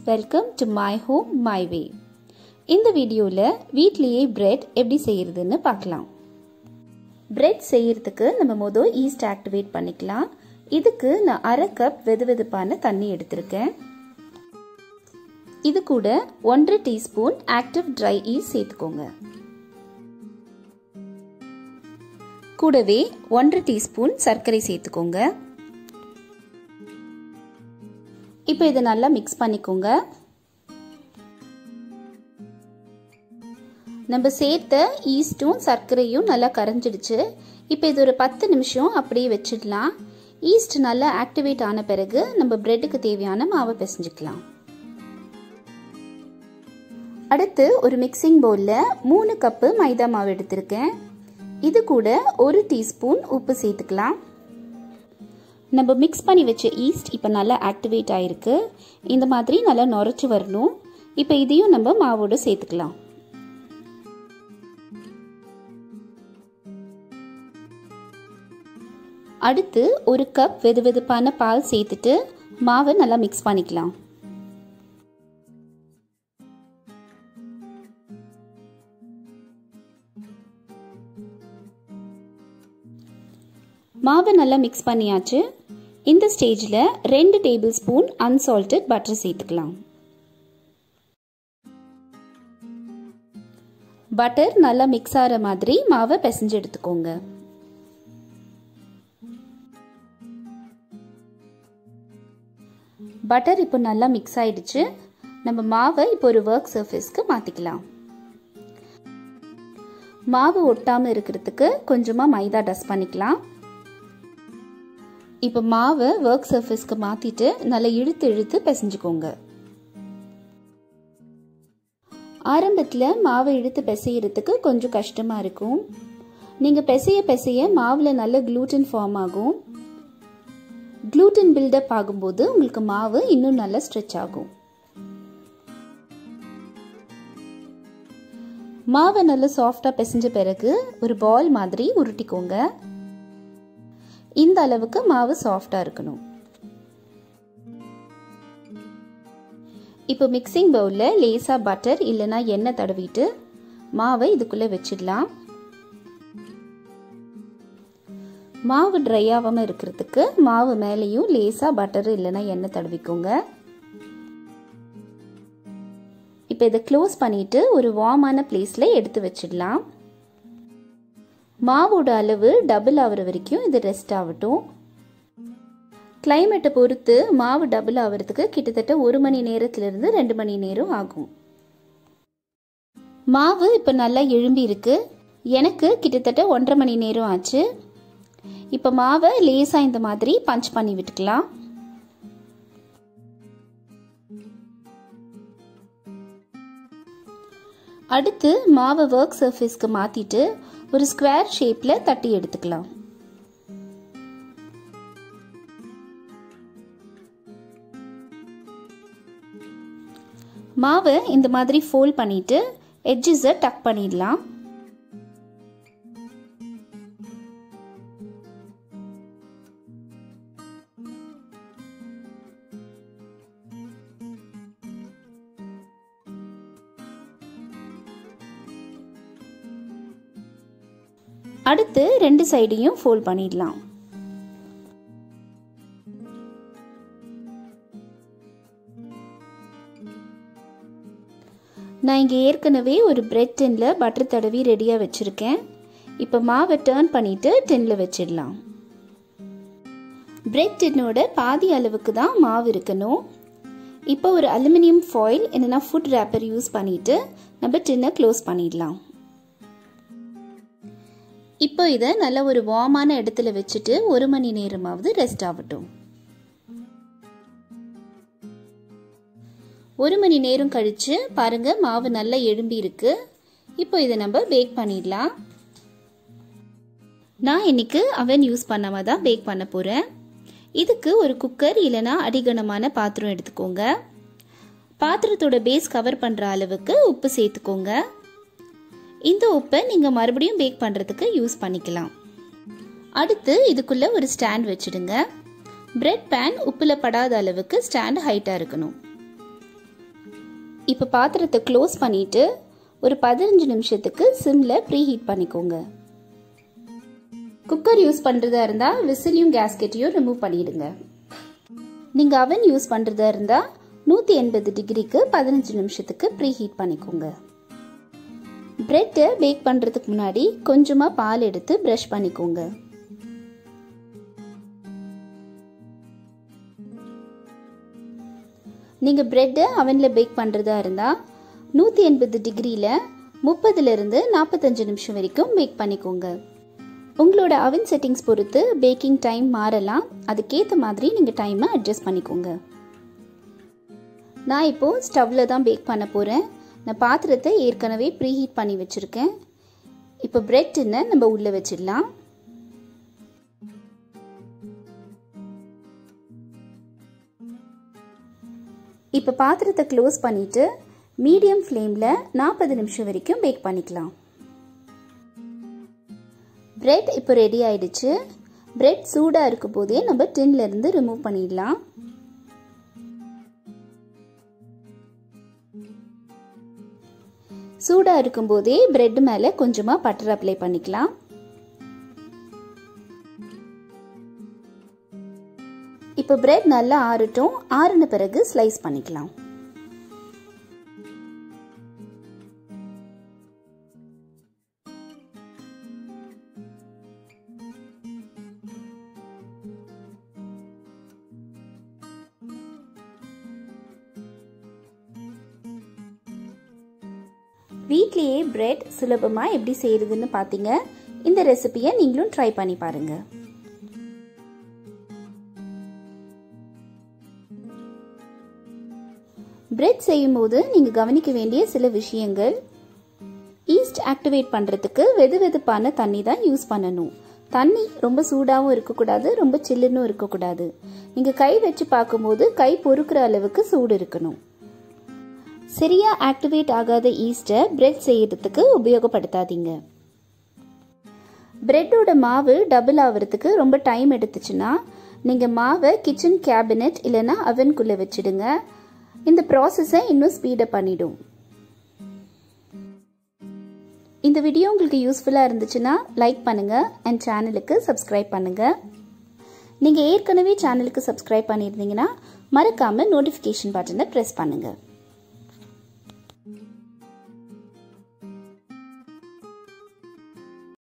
welcome to my home my way இந்த வீடியோவில் வீட்லேயே பிரெட் எப்படி செய்கிறதுன்னு பார்க்கலாம் பிரெட் செய்யறதுக்கு நம்ம மொதல் ஈஸ்ட் ஆக்டிவேட் பண்ணிக்கலாம் இதுக்கு நான் அரை கப் வெது வெதுப்பான தண்ணி எடுத்திருக்கேன் இது கூட ஒன்றரை டீஸ்பூன் ஆக்டிவ் ட்ரை ஈஸ்ட் சேர்த்துக்கோங்க கூடவே ஒன்றரை டீஸ்பூன் சர்க்கரை சேர்த்துக்கோங்க இப்போ இதை நல்லா மிக்ஸ் பண்ணிக்கோங்க நம்ம சேர்த்த ஈஸ்ட்டும் சர்க்கரையும் நல்லா கரைஞ்சிடுச்சு இப்போ இது ஒரு பத்து நிமிஷம் அப்படியே வச்சிடலாம் ஈஸ்ட் நல்லா ஆக்டிவேட் ஆன பிறகு நம்ம பிரெட்டுக்கு தேவையான மாவை பிசைஞ்சுக்கலாம் அடுத்து ஒரு மிக்சிங் பவுலில் மூணு கப்பு மைதா மாவு எடுத்திருக்கேன் இது கூட ஒரு டீஸ்பூன் உப்பு சேர்த்துக்கலாம் நம்ம மிக்ஸ் பண்ணி வச்ச ஈஸ்ட் இப்போ நல்லா ஆக்டிவேட் ஆயிருக்கு இந்த மாதிரி நல்லா நுரைச்சி வரணும் இப்போ இதையும் நம்ம மாவோட சேர்த்துக்கலாம் அடுத்து ஒரு கப் வெது வெதுப்பான பால் சேர்த்துட்டு மாவை நல்லா மிக்ஸ் பண்ணிக்கலாம் மாவை நல்லா மிக்ஸ் பண்ணியாச்சு இந்த ஸ்டேஜில் ரெண்டு டேபிள் ஸ்பூன் அன்சால்டட் பட்டர் சேர்த்துக்கலாம் பட்டர் நல்லா மிக்ஸ் ஆகிற மாதிரி மாவை பிசைஞ்சு எடுத்துக்கோங்க பட்டர் இப்போ நல்லா மிக்ஸ் ஆயிடுச்சு நம்ம மாவை இப்போ ஒரு ஒர்க் சர்ஃபேஸ்க்கு மாற்றிக்கலாம் மாவு ஒட்டாமல் இருக்கிறதுக்கு கொஞ்சமாக மைதா டஸ்ட் பண்ணிக்கலாம் இப்போ மாவை ஒர்க் சர்ஃபேஸ்க்கு மாற்றிட்டு நல்லா இழுத்து இழுத்து பிசைஞ்சுக்கோங்க ஆரம்பத்தில் மாவை இழுத்து பிசையறதுக்கு கொஞ்சம் கஷ்டமாக இருக்கும் நீங்கள் பிசைய பிசைய மாவில் நல்ல க்ளூட்டன் ஃபார்ம் ஆகும் க்ளூட்டன் பில்டப் ஆகும்போது உங்களுக்கு மாவு இன்னும் நல்லா ஸ்ட்ரெச் ஆகும் மாவை நல்லா சாஃப்டாக பிசைஞ்ச பிறகு ஒரு பால் மாதிரி உருட்டிக்கோங்க இந்த அளவுக்கு மாவு சாஃப்டாக இருக்கணும் இப்போ மிக்சிங் பவுலில் லேசாக பட்டர் இல்லைனா எண்ணெய் தடவிட்டு மாவை இதுக்குள்ளே வச்சிடலாம் மாவு ட்ரை ஆகாமல் இருக்கிறதுக்கு மாவு மேலேயும் லேசாக பட்டர் இல்லைனா எண்ணெய் தடவிக்கோங்க இப்போ இதை க்ளோஸ் பண்ணிவிட்டு ஒரு வார்மான பிளேஸில் எடுத்து வச்சிடலாம் மாவோட அளவு டபுள் ஆகிற வரைக்கும் இது ரெஸ்ட் ஆகட்டும் கிளைமேட்டை பொறுத்து மாவு டபுள் ஆகிறதுக்கு கிட்டத்தட்ட ஒரு மணி நேரத்திலிருந்து ரெண்டு மணி நேரம் ஆகும் மாவு இப்போ நல்லா எழும்பி இருக்கு எனக்கு கிட்டத்தட்ட ஒன்றரை மணி நேரம் ஆச்சு இப்போ மாவை லேசாக இந்த மாதிரி பஞ்ச் பண்ணி விட்டுக்கலாம் அடுத்து மாவை ஒர்க் சர்ஃபேஸ்க்கு மாற்றிட்டு ஒரு ஸ்கொயர் ஷேப்பில் தட்டி எடுத்துக்கலாம் மாவை இந்த மாதிரி ஃபோல்ட் பண்ணிட்டு எட்ஜஸை டக் பண்ணிடலாம் அடுத்து ரெண்டு சைடையும் ஃபோல்ட் பண்ணிடலாம் நான் இங்கே ஏற்கனவே ஒரு பிரெட் டின்னில் பட்டர் தடவி ரெடியாக வச்சுருக்கேன் இப்போ மாவை டேர்ன் பண்ணிவிட்டு டின்னில் வச்சிடலாம் பிரெட் டின்னோட பாதி அளவுக்கு தான் மாவு இருக்கணும் இப்போ ஒரு அலுமினியம் ஃபாயில் இல்லைனா ஃபுட் ரேப்பர் யூஸ் பண்ணிவிட்டு நம்ம டின்னை க்ளோஸ் பண்ணிடலாம் இப்போ இதை நல்ல ஒரு வார்மான இடத்துல வச்சுட்டு ஒரு மணி நேரமாவது ரெஸ்ட் ஆகட்டும் ஒரு மணி நேரம் கழிச்சு பாருங்க மாவு நல்லா எழும்பி இருக்கு இப்போ இதை நம்ம பேக் பண்ணிடலாம் நான் இன்னைக்கு அவன் யூஸ் பண்ணாம தான் பேக் பண்ண போறேன் இதுக்கு ஒரு குக்கர் இல்லைனா அடிகனமான பாத்திரம் எடுத்துக்கோங்க பாத்திரத்தோட பேஸ் கவர் பண்ற அளவுக்கு உப்பு சேர்த்துக்கோங்க இந்த உப்பை நீங்கள் மறுபடியும் பேக் பண்ணுறதுக்கு யூஸ் பண்ணிக்கலாம் அடுத்து இதுக்குள்ளே ஒரு ஸ்டாண்ட் வச்சுடுங்க பிரெட் பேன் உப்பில் படாத அளவுக்கு ஸ்டாண்ட் ஹைட்டாக இருக்கணும் இப்போ பாத்திரத்தை க்ளோஸ் பண்ணிட்டு ஒரு பதினஞ்சு நிமிஷத்துக்கு சிம்மில் ப்ரீ ஹீட் பண்ணிக்கோங்க குக்கர் யூஸ் பண்ணுறதா இருந்தால் விசிலையும் கேஸ்கெட்டையும் ரிமூவ் பண்ணிடுங்க நீங்கள் அவன் யூஸ் பண்ணுறதா இருந்தால் நூற்றி எண்பது டிகிரிக்கு பதினஞ்சு நிமிஷத்துக்கு ப்ரீ ஹீட் பண்ணிக்கோங்க பிரெட்டை பேக் பண்ணுறதுக்கு முன்னாடி கொஞ்சமாக பால் எடுத்து ப்ரஷ் பண்ணிக்கோங்க நீங்கள் பிரெட்டை அவனில் பேக் பண்ணுறதா இருந்தால் நூற்றி எண்பது டிகிரியில் முப்பதுலேருந்து நாற்பத்தஞ்சு நிமிஷம் வரைக்கும் பேக் பண்ணிக்கோங்க உங்களோட அவன் செட்டிங்ஸ் பொறுத்து பேக்கிங் டைம் மாறலாம் அதுக்கேற்ற மாதிரி நீங்கள் டைமை அட்ஜஸ்ட் பண்ணிக்கோங்க நான் இப்போது ஸ்டவ்வில் தான் பேக் பண்ண போகிறேன் நான் பாத்திரத்தை ஏற்கனவே ப்ரீஹீட் பண்ணி வச்சுருக்கேன் இப்போ பிரெட் டின்னை நம்ம உள்ளே வச்சிடலாம் இப்போ பாத்திரத்தை க்ளோஸ் பண்ணிவிட்டு மீடியம் ஃப்ளேமில் நாற்பது நிமிஷம் வரைக்கும் பேக் பண்ணிக்கலாம் பிரெட் இப்போ ரெடி ஆயிடுச்சு பிரெட் சூடாக இருக்கும் போதே நம்ம டின்லேருந்து ரிமூவ் பண்ணிடலாம் சூடாக இருக்கும்போதே பிரெட் மேலே கொஞ்சமாக பட்டர் அப்ளை பண்ணிக்கலாம் இப்போ பிரெட் நல்லா ஆறட்டும் ஆறின பிறகு ஸ்லைஸ் பண்ணிக்கலாம் வீட்லேயே பிரெட் சுலபமாக எப்படி செய்கிறதுன்னு பார்த்தீங்க இந்த ரெசிபியை நீங்களும் ட்ரை பண்ணி பாருங்கள் பிரெட் செய்யும் போது நீங்கள் கவனிக்க வேண்டிய சில விஷயங்கள் ஈஸ்ட் ஆக்டிவேட் பண்ணுறதுக்கு வெது வெதுப்பான தண்ணி தான் யூஸ் பண்ணணும் தண்ணி ரொம்ப சூடாகவும் இருக்கக்கூடாது ரொம்ப சில்லுன்னு இருக்கக்கூடாது நீங்கள் கை வச்சு பார்க்கும்போது கை பொறுக்கிற அளவுக்கு சூடு இருக்கணும் சரியா ஆக்டிவேட் ஆகாத ஈஸ்டை பிரெட் செய்யறதுக்கு உபயோகப்படுத்தாதீங்க பிரெட்டோட மாவு டபுள் ஆகிறதுக்கு ரொம்ப டைம் எடுத்துச்சுன்னா நீங்கள் மாவை கிச்சன் கேபினெட் இல்லைன்னா அவனுக்குள்ளே வச்சிடுங்க இந்த ப்ராசஸை இன்னும் ஸ்பீடப் பண்ணிடும் இந்த வீடியோ உங்களுக்கு யூஸ்ஃபுல்லாக இருந்துச்சுன்னா லைக் பண்ணுங்கள் அண்ட் சேனலுக்கு சப்ஸ்கிரைப் பண்ணுங்கள் நீங்கள் ஏற்கனவே சேனலுக்கு சப்ஸ்கிரைப் பண்ணியிருந்தீங்கன்னா மறக்காமல் நோட்டிஃபிகேஷன் பட்டனை ப்ரெஸ் பண்ணுங்கள்